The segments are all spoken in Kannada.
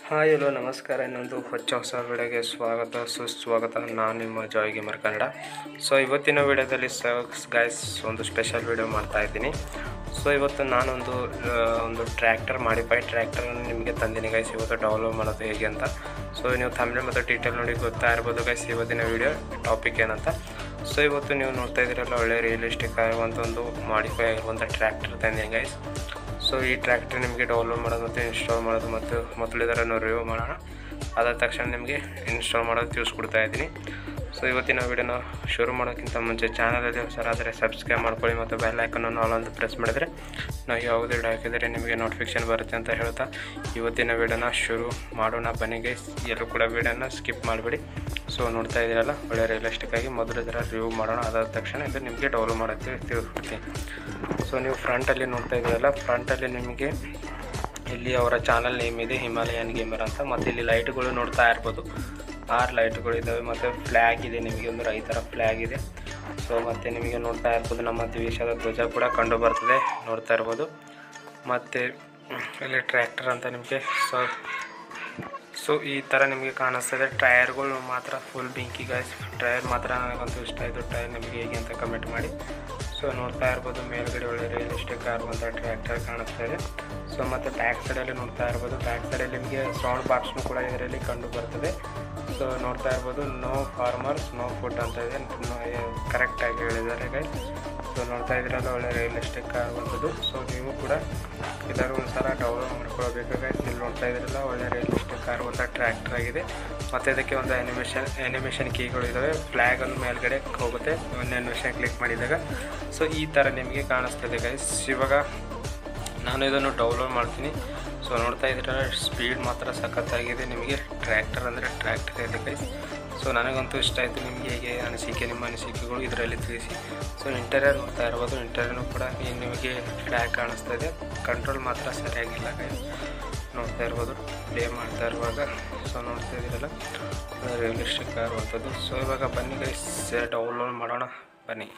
ಹಾಯ್ ಹಲೋ ನಮಸ್ಕಾರ ಇನ್ನೊಂದು ಹೊಚ್ಚ ಹೊಸ ವಿಡಿಯೋಗೆ ಸ್ವಾಗತ ಸುಸ್ವಾಗತ ನಾನು ನಿಮ್ಮ ಜಾಯ್ ಗೇಮರ್ ಕನ್ನಡ ಸೊ ಇವತ್ತಿನ ವಿಡಿಯೋದಲ್ಲಿ ಗೈಸ್ ಒಂದು ಸ್ಪೆಷಲ್ ವಿಡಿಯೋ ಮಾಡ್ತಾ ಇದ್ದೀನಿ ಸೊ ಇವತ್ತು ನಾನೊಂದು ಆ, ಒಂದು ಟ್ರ್ಯಾಕ್ಟರ್ ಮಾಡಿಫೈ ಟ್ರ್ಯಾಕ್ಟರನ್ನು ನಿಮಗೆ ತಂದಿನಿ ಗೈಸ್ ಇವತ್ತು ಡೌನ್ಲೋಡ್ ಮಾಡೋದು ಹೇಗೆ ಅಂತ ಸೊ ನೀವು ತಮಿಳು ಮತ್ತು ಡೀಟೇಲ್ ನೋಡಿ ಗೊತ್ತಾ ಇರ್ಬೋದು ಗೈಸ್ ಇವತ್ತಿನ ವಿಡಿಯೋ ಟಾಪಿಕ್ ಏನಂತ ಸೊ ಇವತ್ತು ನೀವು ನೋಡ್ತಾ ಇದ್ದೀರಲ್ಲ ಒಳ್ಳೆ ರಿಯಲಿಸ್ಟಿಕ್ ಆಗಿರುವಂಥ ಒಂದು ಮಾಡಿಫೈ ಆಗಿರುವಂಥ ಟ್ರ್ಯಾಕ್ಟರ್ ತಂದಿನಿ ಗೈಸ್ ಸೊ ಈ ಟ್ರ್ಯಾಕ್ಟರ್ ನಿಮಗೆ ಡೌನ್ಲೋಡ್ ಮಾಡೋದು ಮತ್ತು ಇನ್ಸ್ಟಾಲ್ ಮಾಡೋದು ಮತ್ತು ಮೊದಲು ಇದರ ರಿವ್ಯೂ ಮಾಡೋಣ ಅದಾದ ತಕ್ಷಣ ನಿಮಗೆ ಇನ್ಸ್ಟಾಲ್ ಮಾಡೋದು ತಿಳಿಸ್ಕೊಡ್ತಾ ಇದ್ದೀನಿ ಸೊ ಇವತ್ತಿನ ವಿಡಿಯೋನ ಶುರು ಮಾಡೋಕ್ಕಿಂತ ಮುಂಚೆ ಚಾನಲಲ್ಲಿ ಹೊಸರಾದರೆ ಸಬ್ಸ್ಕ್ರೈಬ್ ಮಾಡ್ಕೊಳ್ಳಿ ಮತ್ತು ಬೆಲ್ ಐಕನನ್ನು ಆಲ್ ಅಂತ ಪ್ರೆಸ್ ಮಾಡಿದರೆ ನಾವು ಯಾವುದೇ ವಿಡಿಯೋ ಹಾಕಿದರೆ ನಿಮಗೆ ನೋಟಿಫಿಕೇಶನ್ ಬರುತ್ತೆ ಅಂತ ಹೇಳ್ತಾ ಇವತ್ತಿನ ವಿಡಿಯೋನ ಶುರು ಮಾಡೋಣ ಬನ್ನಿಗೆ ಎಲ್ಲರೂ ಕೂಡ ವಿಡಿಯೋನ ಸ್ಕಿಪ್ ಮಾಡಿಬಿಡಿ ಸೊ ನೋಡ್ತಾ ಇದ್ದೀರಲ್ಲ ಒಳ್ಳೆ ರಿಯಲಿಸ್ಟಿಕ್ ಆಗಿ ಮೊದಲು ಇದರ ರಿವ್ಯೂ ಮಾಡೋಣ ಅದಾದ ತಕ್ಷಣ ಇದು ನಿಮಗೆ ಡೌನ್ಲೋಡ್ ಮಾಡೋಕ್ಕೆ ತಿಳಿಸ್ಕೊಡ್ತೀನಿ ಸೊ ನೀವು ಫ್ರಂಟಲ್ಲಿ ನೋಡ್ತಾ ಇದ್ದೀರಲ್ಲ ಫ್ರಂಟಲ್ಲಿ ನಿಮಗೆ ಇಲ್ಲಿ ಅವರ ಚಾನಲ್ ನೇಮ್ ಇದೆ ಹಿಮಾಲಯನ್ ಗೇಮರ್ ಅಂತ ಮತ್ತು ಇಲ್ಲಿ ಲೈಟ್ಗಳು ನೋಡ್ತಾ ಇರ್ಬೋದು ಆರು ಲೈಟ್ಗಳು ಇದ್ದಾವೆ ಮತ್ತು ಫ್ಲ್ಯಾಗ್ ಇದೆ ನಿಮಗೆ ಒಂದು ರೈತರ ಫ್ಲ್ಯಾಗ್ ಇದೆ ಸೊ ಮತ್ತು ನಿಮಗೆ ನೋಡ್ತಾ ಇರ್ಬೋದು ನಮ್ಮ ದೇಶದ ಧ್ವಜ ಕೂಡ ಕಂಡು ಬರ್ತದೆ ನೋಡ್ತಾ ಇರ್ಬೋದು ಮತ್ತು ಇಲ್ಲಿ ಟ್ರ್ಯಾಕ್ಟರ್ ಅಂತ ನಿಮಗೆ ಸೊ ಸೊ ಈ ಥರ ನಿಮಗೆ ಕಾಣಿಸ್ತದೆ ಟೈರ್ಗಳು ಮಾತ್ರ ಫುಲ್ ಬೆಂಕಿ ಗಾಯ್ಸ್ ಟೈರ್ ಮಾತ್ರ ನನಗಂತೂ ಇಷ್ಟ ಆಯಿತು ಟೈರ್ ನಿಮಗೆ ಹೇಗೆ ಅಂತ ಕಮೆಂಟ್ ಮಾಡಿ ಸೊ ನೋಡ್ತಾ ಇರ್ಬೋದು ಮೇಲ್ಗಡೆ ಒಳ್ಳೆ ರಿಯಲಿಸ್ಟಿಕ್ ಆಗುವಂಥ ಟ್ರ್ಯಾಕ್ಟರ್ ಕಾಣಿಸ್ತಾ ಇದೆ ಸೊ ಮತ್ತು ಬ್ಯಾಕ್ ಸೈಡಲ್ಲಿ ನೋಡ್ತಾ ಇರ್ಬೋದು ಬ್ಯಾಕ್ ಸೈಡಲ್ಲಿ ನಿಮಗೆ ಸೌಂಡ್ ಬಾಕ್ಸ್ನು ಕೂಡ ಇದರಲ್ಲಿ ಕಂಡು ಬರ್ತದೆ ಸೊ ನೋಡ್ತಾ ಇರ್ಬೋದು ನೋ ಫಾರ್ಮರ್ಸ್ ನೋ ಫುಡ್ ಅಂತ ಇದೆ ಕರೆಕ್ಟಾಗಿ ಹೇಳಿದ್ದಾರೆ ಗೈಸ್ ಸೊ ನೋಡ್ತಾ ಇದ್ದೀರಲ್ಲ ಒಳ್ಳೆ ರಿಯಲಿಸ್ಟಿಕ್ ಆಗುವಂಥದ್ದು ಸೊ ನೀವು ಕೂಡ ಎಲ್ಲರೂ ಒಂದು ಸಲ ಡೌನ್ಲೋಡ್ ಮಾಡ್ಕೊಳ್ಬೇಕು ಗೈಸ್ ಇಲ್ಲಿ ನೋಡ್ತಾ ಇದ್ದೀರಲ್ಲ ಒಳ್ಳೆ ರಿಯಲಿಸ್ಟಿಕ್ ಆಗುವಂಥ ಟ್ರ್ಯಾಕ್ಟರ್ ಆಗಿದೆ ಮತ್ತು ಇದಕ್ಕೆ ಒಂದು ಆ್ಯನಿಮೇಷನ್ ಆ್ಯನಿಮೇಷನ್ ಕೀಗಳು ಇದ್ದಾವೆ ಫ್ಲ್ಯಾಗನ್ನು ಮೇಲ್ಗಡೆ ಹೋಗುತ್ತೆ ಒಂದು ಆ್ಯನಿಮೇಷನ್ ಕ್ಲಿಕ್ ಮಾಡಿದಾಗ ಸೊ ಈ ಥರ ನಿಮಗೆ ಕಾಣಿಸ್ತದೆ ಗೈಸ್ ಇವಾಗ ನಾನು ಇದನ್ನು ಡೌನ್ಲೋಡ್ ಮಾಡ್ತೀನಿ ಸೊ ನೋಡ್ತಾ ಇದ್ದೀರ ಸ್ಪೀಡ್ ಮಾತ್ರ ಸಖತ್ತಾಗಿದೆ ನಿಮಗೆ ಟ್ರ್ಯಾಕ್ಟರ್ ಅಂದರೆ ಟ್ರ್ಯಾಕ್ಟರ್ ಇದೆ ಗೈಸ್ ಸೊ ನನಗಂತೂ ಇಷ್ಟ ಆಯಿತು ನಿಮಗೆ ಹೇಗೆ ಅನಿಸಿಕೆ ನಿಮ್ಮ ಅನಿಸಿಕೆಗಳು ಇದರಲ್ಲಿ ತಿಳಿಸಿ ಸೊ ಇಂಟೀರಿಯರ್ ನೋಡ್ತಾ ಇರ್ಬೋದು ಇಂಟೀರಿಯರ್ನು ಕೂಡ ಈ ನಿಮಗೆ ಫ್ಲ್ಯಾಗ್ ಕಾಣಿಸ್ತಾ ಇದೆ ಕಂಟ್ರೋಲ್ ಮಾತ್ರ ಸರಿಯಾಗಿಲ್ಲ ಗೈಸ್ ನೋಡ್ತಾ ಇರ್ಬೋದು ಪ್ಲೇ ಮಾಡ್ತಾ ಇರುವಾಗ ಸೊ ನೋಡ್ತಾ ಇದ್ದೀರಲ್ಲ ರಿಯಲಿಸ್ಟಿಕ್ ಆಗಿರುವಂಥದ್ದು ಸೊ ಇವಾಗ ಬನ್ನಿ ಗೈಸ್ ಡೌನ್ಲೋಡ್ ಮಾಡೋಣ ಬನ್ನಿ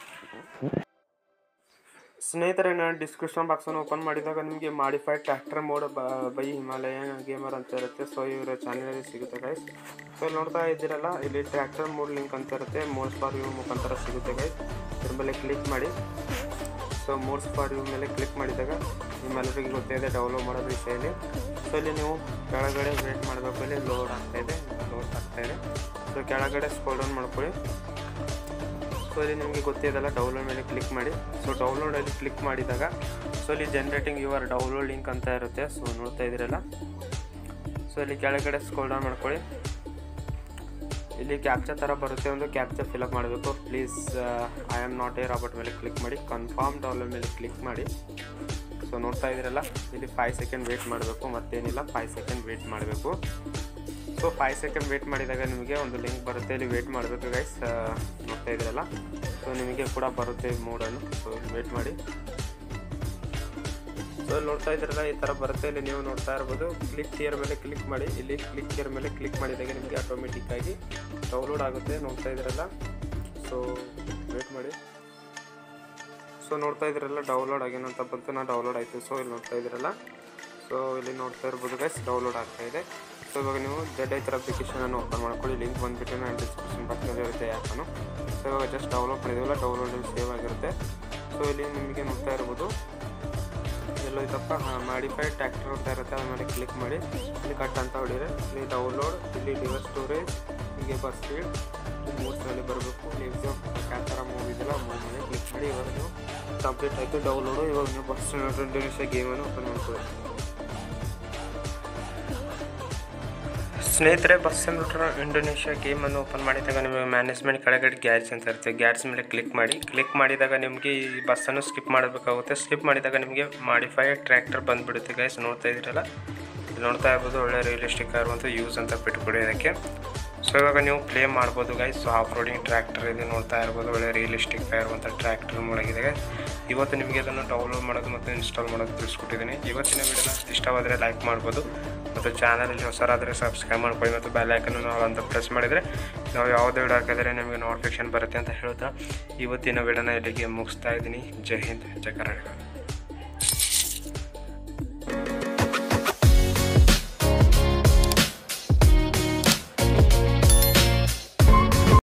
ಸ್ನೇಹಿತರೆ ನಾನು ಡಿಸ್ಕ್ರಿಪ್ಷನ್ ಬಾಕ್ಸನ್ನು ಓಪನ್ ಮಾಡಿದಾಗ ನಿಮಗೆ modified tractor mod by Himalaya gamer ಅಂತ ಇರುತ್ತೆ ಸೊ ಇವರ ಚಾನಲಲ್ಲಿ ಸಿಗುತ್ತೆ ಗೈಸ್ ಸೊ ಇಲ್ಲಿ ನೋಡ್ತಾ ಇದ್ದೀರಲ್ಲ ಇಲ್ಲಿ ಟ್ರ್ಯಾಕ್ಟರ್ ಮೋಡ್ ಲಿಂಕ್ ಅಂತ ಇರುತ್ತೆ ಮೋಡ್ಸ್ ಫಾರ್ ಯು ಮುಖಾಂತರ ಸಿಗುತ್ತೆ ಗೈಸ್ ಇದ್ರ ಮೇಲೆ ಕ್ಲಿಕ್ ಮಾಡಿ ಸೊ ಮೋಡ್ಸ್ ಫಾರ್ ಯು ಮೇಲೆ ಕ್ಲಿಕ್ ಮಾಡಿದಾಗ ನಿಮ್ಮೆಲ್ಲರಿಗೂ ಗೊತ್ತಿದೆ ಡೌನ್ಲೋಡ್ ಮಾಡೋದು ವಿಷಯದಲ್ಲಿ ಸೊ ಇಲ್ಲಿ ನೀವು ಕೆಳಗಡೆ ವೇಟ್ ಮಾಡಬೇಕು ಇಲ್ಲಿ ಲೋಡ್ ಆಗ್ತಾ ಇದೆ ಲೋಡ್ ಆಗ್ತಾ ಇದೆ ಸೊ ಕೆಳಗಡೆ ಸ್ಕ್ರೋಲ್ ಡೌನ್ ಮಾಡ್ಕೊಳ್ಳಿ ಸೊ ಇಲ್ಲಿ ನಿಮಗೆ ಗೊತ್ತಿದೆಲ್ಲ ಡೌನ್ಲೋಡ್ ಮೇಲೆ ಕ್ಲಿಕ್ ಮಾಡಿ ಸೊ ಡೌನ್ಲೋಡಲ್ಲಿ ಕ್ಲಿಕ್ ಮಾಡಿದಾಗ ಸೊ ಇಲ್ಲಿ ಜನ್ರೇಟಿಂಗ್ ಯುವರ್ ಡೌನ್ಲೋಡ್ ಲಿಂಕ್ ಅಂತ ಇರುತ್ತೆ ಸೊ ನೋಡ್ತಾ ಇದ್ದೀರಲ್ಲ ಸೊ ಇಲ್ಲಿ ಕೆಳಗಡೆ ಸ್ಕ್ರೋಲ್ ಡೌನ್ ಮಾಡ್ಕೊಳ್ಳಿ ಇಲ್ಲಿ ಕ್ಯಾಪ್ಚಾ ಥರ ಬರುತ್ತೆ ಒಂದು ಕ್ಯಾಪ್ಚಾ ಫಿಲಪ್ ಮಾಡಬೇಕು please I am not a robot ಮೇಲೆ ಕ್ಲಿಕ್ ಮಾಡಿ ಕನ್ಫರ್ಮ್ ಡೌನ್ಲೋಡ್ ಮೇಲೆ ಕ್ಲಿಕ್ ಮಾಡಿ ಸೊ ನೋಡ್ತಾ ಇದ್ದೀರಲ್ಲ ಇಲ್ಲಿ ಫೈವ್ ಸೆಕೆಂಡ್ ವೇಟ್ ಮಾಡಬೇಕು ಮತ್ತೇನಿಲ್ಲ ಫೈವ್ ಸೆಕೆಂಡ್ ವೇಟ್ ಮಾಡಬೇಕು ಸೊ ಫೈವ್ ಸೆಕೆಂಡ್ ವೇಟ್ ಮಾಡಿದಾಗ ನಿಮಗೆ ಒಂದು ಲಿಂಕ್ ಬರುತ್ತೆ ಇಲ್ಲಿ ವೇಟ್ ಮಾಡಬೇಕು ಗೈಸ್ ನೋಡ್ತಾ ಇದ್ದೀರಲ್ಲ ಸೊ ನಿಮಗೆ ಕೂಡ ಬರುತ್ತೆ ಮೋಡನ್ನು ಸೊ ಇಲ್ಲಿ ವೇಟ್ ಮಾಡಿ ಸೊ ಇಲ್ಲಿ ನೋಡ್ತಾ ಇದ್ದೀರಲ್ಲ ಈ ಥರ ಬರುತ್ತೆ ಇಲ್ಲಿ ನೀವು ನೋಡ್ತಾ ಇರ್ಬೋದು ಕ್ಲಿಕ್ ಇಯರ್ ಮೇಲೆ ಕ್ಲಿಕ್ ಮಾಡಿ ಇಲ್ಲಿ ಕ್ಲಿಕ್ ಇಯರ್ ಮೇಲೆ ಕ್ಲಿಕ್ ಮಾಡಿದಾಗ ನಿಮಗೆ ಆಟೋಮೆಟಿಕ್ ಆಗಿ ಡೌನ್ಲೋಡ್ ಆಗುತ್ತೆ ನೋಡ್ತಾ ಇದ್ದೀರಲ್ಲ ಸೊ ವೇಟ್ ಮಾಡಿ ಸೊ ನೋಡ್ತಾ ಇದ್ದೀರಲ್ಲ ಡೌನ್ಲೋಡ್ ಆಗೇನಂತ ಬಂತು ನಾನು ಡೌನ್ಲೋಡ್ ಆಯಿತು ಸೊ ಇಲ್ಲಿ ನೋಡ್ತಾ ಇದ್ದೀರಲ್ಲ ಸೊ ಇಲ್ಲಿ ನೋಡ್ತಾ ಇರ್ಬೋದು ಗೈಸ್ ಡೌನ್ಲೋಡ್ ಆಗ್ತಾ ಇದೆ ಸೊ ಇವಾಗ ನೀವು ಜೆಡ್ ಐತರ ಅಪ್ಲಿಕೇಶನನ್ನು ಓಪನ್ ಮಾಡ್ಕೊಳ್ಳಿ ಲಿಂಕ್ ಬಂದುಬಿಟ್ಟು ನಾನು ಡಿಸ್ಕ್ರಿಪ್ಷನ್ ಬಾಕ್ಸಲ್ಲಿ ಇರುತ್ತೆ ಆ್ಯಪನ್ನು ಸೊ ಇವಾಗ ಜಸ್ಟ್ ಡೌನ್ಲೋಡ್ ಮಾಡಿದ್ದೀವಲ್ಲ ಡೌನ್ಲೋಡಲ್ಲಿ ಸೇವ್ ಆಗಿರುತ್ತೆ ಸೊ ಇಲ್ಲಿ ನಿಮಗೆ ನೋಡ್ತಾ ಇರ್ಬೋದು ಎಲ್ಲೋ ಇದಪ್ಪ ಮಾಡಿಫೈಡ್ ಟ್ಯಾಕ್ಟರ್ ಅಂತ ಇರುತ್ತೆ ಅದ್ರ ಮೇಲೆ ಕ್ಲಿಕ್ ಮಾಡಿ ಇಲ್ಲಿ ಕಟ್ ಅಂತ ಹೊಡಿದ್ರೆ ಇಲ್ಲಿ ಡೌನ್ಲೋಡ್ ಇಲ್ಲಿ ಡಿವರ್ ಸ್ಟೋರೇಜ್ ಹೀಗೆ ಬಸ್ ಸ್ಪೀಡ್ ಮೂರ್ಸ್ನಲ್ಲಿ ಬರಬೇಕು ಇಲ್ಲಿ ಎಕ್ಸಾಮ್ ಯಾವ ಥರ ಮೂವ್ ಇದೆಯಲ್ಲ ಮೂವ್ ಮೇಲೆ ಕ್ಲಿಕ್ ಮಾಡಿ ಇವಾಗ ನೀವು ಕಂಪ್ಲೀಟ್ ಆಯಿತು ಡೌನ್ಲೋಡು ಇವಾಗ ನೀವು ಬಸ್ ಇಂಡೋನೇಷ್ಯಾ ಗೇಮನ್ನು ಓಪನ್ ಮಾಡ್ಕೊಳ್ಳಿ ಸ್ನೇಹಿತರೆ ಬಸ್ ಕಂಪ್ಯೂಟರ್ ಇಂಡೋನೇಷ್ಯಾ ಗೇಮನ್ನು ಓಪನ್ ಮಾಡಿದಾಗ ನಿಮಗೆ ಮ್ಯಾನೇಜ್ಮೆಂಟ್ ಕೆಳಗಡೆ ಗ್ಯಾಡ್ಸ್ ಅಂತ ಇರುತ್ತೆ ಗ್ಯಾಡ್ಸ್ ಮೇಲೆ ಕ್ಲಿಕ್ ಮಾಡಿ ಕ್ಲಿಕ್ ಮಾಡಿದಾಗ ನಿಮಗೆ ಈ ಬಸ್ಸನ್ನು ಸ್ಕಿಪ್ ಮಾಡಬೇಕಾಗುತ್ತೆ ಸ್ಕಿಪ್ ಮಾಡಿದಾಗ ನಿಮಗೆ ಮಾಡಿಫೈಡ್ ಟ್ರ್ಯಾಕ್ಟರ್ ಬಂದುಬಿಡುತ್ತೆ ಗೈಸ್ ನೋಡ್ತಾ ಇದ್ದೀರಲ್ಲ ಇಲ್ಲಿ ನೋಡ್ತಾ ಇರ್ಬೋದು ಒಳ್ಳೆ ರಿಯಲಿಸ್ಟಿಕ್ ಆಗಿರುವಂಥ ಯೂಸ್ ಅಂತ ಬಿಟ್ಕೊಡಿ ಅದಕ್ಕೆ ಸೊ ಇವಾಗ ನೀವು ಪ್ಲೇ ಮಾಡ್ಬೋದು guys so off roading tractor ಇದೆ ನೋಡ್ತಾ ಇರ್ಬೋದು ಒಳ್ಳೆ ರಿಯಲಿಸ್ಟಿಕ್ ಆಗಿರುವಂಥ ಟ್ರ್ಯಾಕ್ಟರ್ ಮುಳಗಿದೆ ಇವತ್ತು ನಿಮಗೆ ಅದನ್ನು ಡೌನ್ಲೋಡ್ ಮಾಡೋದು ಮತ್ತು ಇನ್ಸ್ಟಾಲ್ ಮಾಡೋದು ತಿಳಿಸ್ಕೊಟ್ಟಿದ್ದೀನಿ ಇವತ್ತಿನ ವಿಡಿಯೋನ ಇಷ್ಟವಾದರೆ ಲೈಕ್ ಮಾಡ್ಬೋದು ಮತ್ತು ಚಾನಲಲ್ಲಿ ಹೊಸರಾದರೆ ಸಬ್ಸ್ಕ್ರೈಬ್ ಮಾಡ್ಕೊಳ್ಳಿ ಮತ್ತು ಬೆಲ್ ಐಕನ್ನು ನಾವು ಅಂತ ಪ್ರೆಸ್ ಮಾಡಿದರೆ ನಾವು ಯಾವುದೇ ವಿಡಿಯೋ ಹಾಕಿದರೆ ನಿಮಗೆ ನೋಟಿಫಿಕೇಶನ್ ಬರುತ್ತೆ ಅಂತ ಹೇಳ್ತಾ ಇವತ್ತಿನ ವಿಡಿಯೋನ ಇಲ್ಲಿಗೆ ಮುಗಿಸ್ತಾ ಇದ್ದೀನಿ ಜೈ ಹಿಂದ್ ಜೈ ಕರ್ನಾಟಕ